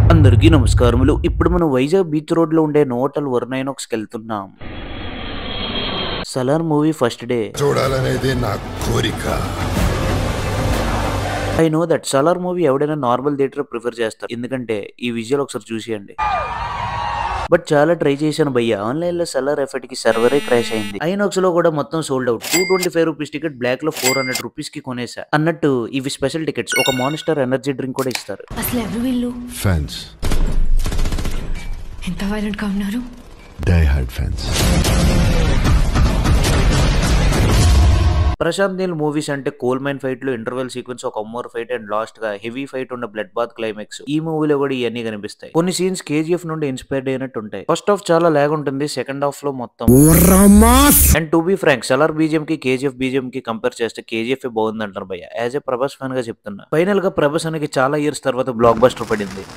అందరికీ నమస్కారములు ఇప్పుడు మనం వైజాగ్ బీచ్ రోడ్ లో ఉండే నోటల్ వర్నైనాక్స్ వెళ్తున్నాం సలార్ మూవీ ఫస్ట్ డే చూడాలనేది నా కోరిక I know that Salaar movie ఎవడైనా నార్మల్ థియేటర్ ప్రిఫర్ చేస్తారు ఎందుకంటే ఈ విజువల్ ఒకసారి చూసేయండి బట్ చాలా ట్రై చేశాను భయ్య ఆన్లైన్ లో సెల్లర్ ఎఫెక్ట్ కి సర్వరే క్రాష్ అయింది ఐనాక్స్ లో కూడా మొత్తం sold out two twenty five rupees ticket black లో ఫోర్ హండ్రెడ్ రూపీస్ కి కొనేసా అన్నట్టు ఇవి స్పెషల్ టికెట్స్ ఒక మానిస్టర్ ఎనర్జీ డ్రింక్ కూడా ఇస్తారు అసలు ఎవరు వీళ్ళు ఫ్యాన్స్ ఎంత వైలెంట్ గా ఉన్నారు die hard fans Prashanth Neel movies అంటే కోల్ మైన్ ఫైట్ లో ఇంటర్వెల్ సీక్వెన్స్ ఒక అమ్మోర్ ఫైట్ అండ్ లాస్ట్ గా హెవీ ఫైట్ ఉన్న బ్లడ్ బాత్ క్లైమాక్స్ ఈ మూవీలో కూడా ఇవన్నీ కనిపిస్తాయి కొన్ని సీన్స్ కేజీఎఫ్ నుండి ఇన్స్పైర్డ్ అయినట్టు ఉంటాయి ఫస్ట్ హాఫ్ చాలా లాగ్ ఉంటుంది సెకండ్ హాఫ్ లో మొత్తం and to be frank Salaar BGM కి కేజీఎఫ్ బీజిఎం కి కంపేర్ చేస్తే కేజీఎఫ్ బాగుంది అంటారు భయ్య యాజ్ ఎ ప్రభాస్ ఫ్యాన్ గా చెప్తున్నా ఫైనల్ గా ప్రభాస్ అనేది చాలా ఇయర్స్ తర్వాత బ్లాక్ బస్టర్ పడింది